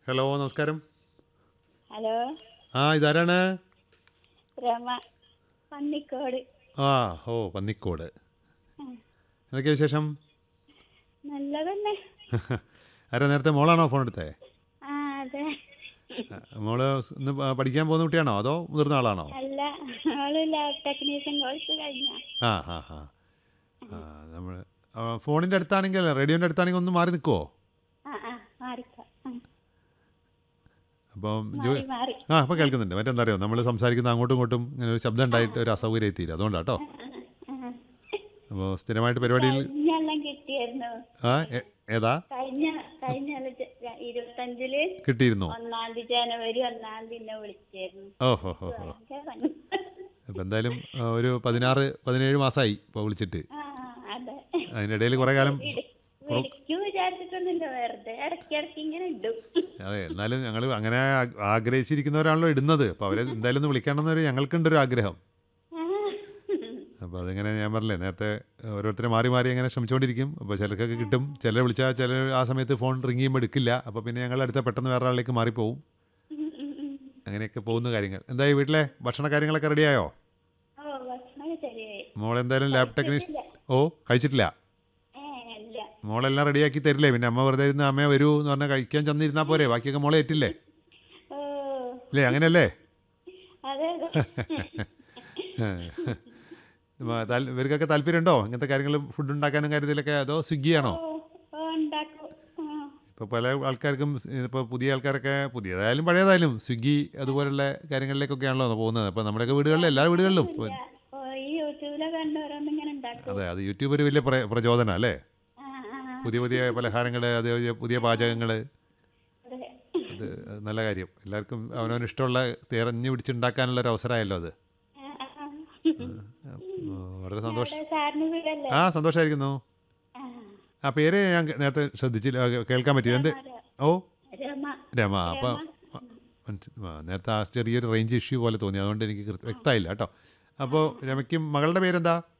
Hello നമസ്കാരം hello ആ ഇതാരാണ് രമ പന്നിക്കോട് ആ ഓ പന്നിക്കോട് എന്തൊക്കെ വിശേഷം നല്ലതന്നെ ആരാ നേരത്തെ മോളാണോ ഫോൺ എടുത്തേ ആ അതെ ആ, മോള് സ് ഇന്ന് പ- പഠിക്കാൻ പോകുന്ന കുട്ടിയാണോ അതോ മുതിർന്ന ആളാണോ അല്ല അവള് ലാബ് ടെക്നീഷ്യൻ കോഴ്സ് കഴിഞ്ഞ ആ ആ ആ ആ നമ്മൾ ഫോണിൻ്റെ അടുത്താണെങ്കിൽ റേഡിയോൻ്റെ അടുത്താണെങ്കിൽ ഒന്ന് മാറി നിൽക്കുമോ ആ ആ മാറിക്കോ ആ, അപ്പം ജോ മാറി മാറി ആ അപ്പോൾ കേൾക്കുന്നുണ്ട് മറ്റെന്താ അറിയോ നമ്മൾ സംസാരിക്കുന്ന അങ്ങോട്ടും ഇങ്ങോട്ടും ഇങ്ങനെ ഒരു ശബ്ദം ഉണ്ടായിട്ട് ഒരു അസൗകര്യമായി തീരും അതുകൊണ്ടാട്ടോ ആ, അപ്പോൾ സ്ഥിരമായിട്ട് പരിപാടിയിൽ കഴിഞ്ഞെല്ലാം കിട്ടിയായിരുന്നു ആ എ- ഏതാ കഴിഞ്ഞ കഴിഞ്ഞ ഇരുപത്തഞ്ചില് കിട്ടിയിരുന്നോ ഒന്നാം തീയതി ജനുവരി ഒന്നാം തീയതി എന്നെ വിളിച്ചായിരുന്നു ഓ ഹോ ഹോ ഹോ ഭയങ്കര പണി. അപ്പോൾ എന്തായാലും ആ, ഒരു പതിനാറ് പതിനേഴ് മാസമായി ഇപ്പോൾ വിളിച്ചിട്ട് ആ ആ, അതെ അതിനിടയിൽ കുറേ കാലം വിളി- വിളിക്കൂ വിചാരിച്ചിട്ടൊന്നുമില്ല വെറുതെ ഇടയ്ക്കിടയ്ക്ക് ഇങ്ങനെ ഇടും അതെ എന്നാലും ഞങ്ങൾ അങ്ങനെ ആ- ആഗ്രഹിച്ചിരിക്കുന്നവരാണല്ലോ ഇടുന്നത് അപ്പോൾ അവരെ എന്തായാലും ഒന്ന് വിളിക്കണമെന്നൊരു ഞങ്ങൾക്കുണ്ടൊരു ആഗ്രഹം ആ. അപ്പോൾ അതിങ്ങനെ ഞാൻ പറഞ്ഞില്ലേ നേരത്തെ ഓരോരുത്തരെ മാറി മാറി അങ്ങനെ ശ്രമിച്ചുകൊണ്ടിരിക്കും അപ്പോൾ ചിലർക്കൊക്കെ കിട്ടും ചിലർ വിളിച്ചാൽ ചിലർ ആ സമയത്ത് ഫോൺ റിങ് ചെയ്യുമ്പോൾ എടുക്കില്ല അപ്പോൾ പിന്നെ ഞങ്ങൾ അടുത്ത പെട്ടെന്ന് വേറെ ആളിലേക്ക് മാറിപ്പോവും ഉം, ഉം, ഉം. അങ്ങനെയൊക്കെ പോകുന്ന കാര്യങ്ങൾ എന്തായി വീട്ടിലെ ഭക്ഷണ കാര്യങ്ങളൊക്കെ റെഡിയായോ ഓ ഭക്ഷണം ശരിയായി മോൾ എന്തായാലും ലാബ് ടെക്നീഷ്യൻ ഓ കഴിച്ചിട്ടില്ല ഏ ഇല്ല മോളെല്ലാം റെഡിയാക്കി തരില്ലേ പിന്നെ അമ്മ വെറുതെ ഇരുന്ന് അമ്മ വരൂ എന്ന് പറഞ്ഞാൽ കഴിക്കാൻ ചെന്നിരുന്നാൽ പോരെ ബാക്കിയൊക്കെ മോളെ ഏറ്റില്ലേ ഓ അല്ലേ അങ്ങനെയല്ലേ അതെ അതെ ഉം, താൽ- ഇവർക്കൊക്കെ താല്പര്യമുണ്ടോ ഇങ്ങനത്തെ കാര്യങ്ങൾ ഫുഡ് ഉണ്ടാക്കാനും കാര്യത്തിലൊക്കെ അതോ സ്വിഗ്ഗിയാണോ ഓ ഓ ഉണ്ടാക്കും ആ, ഇപ്പോൾ പല ആൾക്കാർക്കും ഇപ്പോൾ പുതിയ ആൾക്കാരൊക്കെ പുതിയതായാലും പഴയതായാലും സ്വിഗ്ഗി അതുപോലുള്ള കാര്യങ്ങളിലേക്കൊക്കെയാണല്ലോ പോകുന്നത് അപ്പോൾ നമ്മുടെയൊക്കെ വീടുകളിലും എല്ലാ വീടുകളിലും ഇപ്പോൾ ഇല്ല. ഓ ഈ യൂട്യൂബിലെ കണ്ട് ഓരോന്ന് ഇങ്ങനെ ഉണ്ടാക്കും അതെ അത് യൂട്യൂബ് ഒരു വലിയ പ്ര- പ്രചോദനം അല്ലേ ആ ആ പുതിയ പുതിയ പലഹാരങ്ങൾ അതേ പുതിയ പാചകങ്ങൾ അതെ അത് നല്ല കാര്യം എല്ലാവർക്കും അവനവന് ഇഷ്ടമുള്ള തിരഞ്ഞു പിടിച്ചുണ്ടാക്കാനുള്ള ഒരു അവസരമായല്ലോ അത് ആ, ആ, ആ. അപ്പോൾ വളരെ സന്തോഷം അവിടെ സാറിന് വീടല്ലേ ആ സന്തോഷമായിരിക്കുന്നു ആ, ആ പേര് ഞാൻ നേരത്തെ ശ്രദ്ധിച്ചില്ല ആ, കേൾക്കാൻ പറ്റിയോ എന്ത് ഓ രമ രമ അപ്പം മനസ്സി- ആ, നേരത്തെ ആ ചെറിയൊരു റേഞ്ച് ഇഷ്യൂ പോലെ തോന്നി അതുകൊണ്ട് എനിക്ക് കൃത്യ- വ്യക്തമായില്ല കേട്ടോ അപ്പോൾ രമയ്ക്കും മകളുടെ പേരെന്താ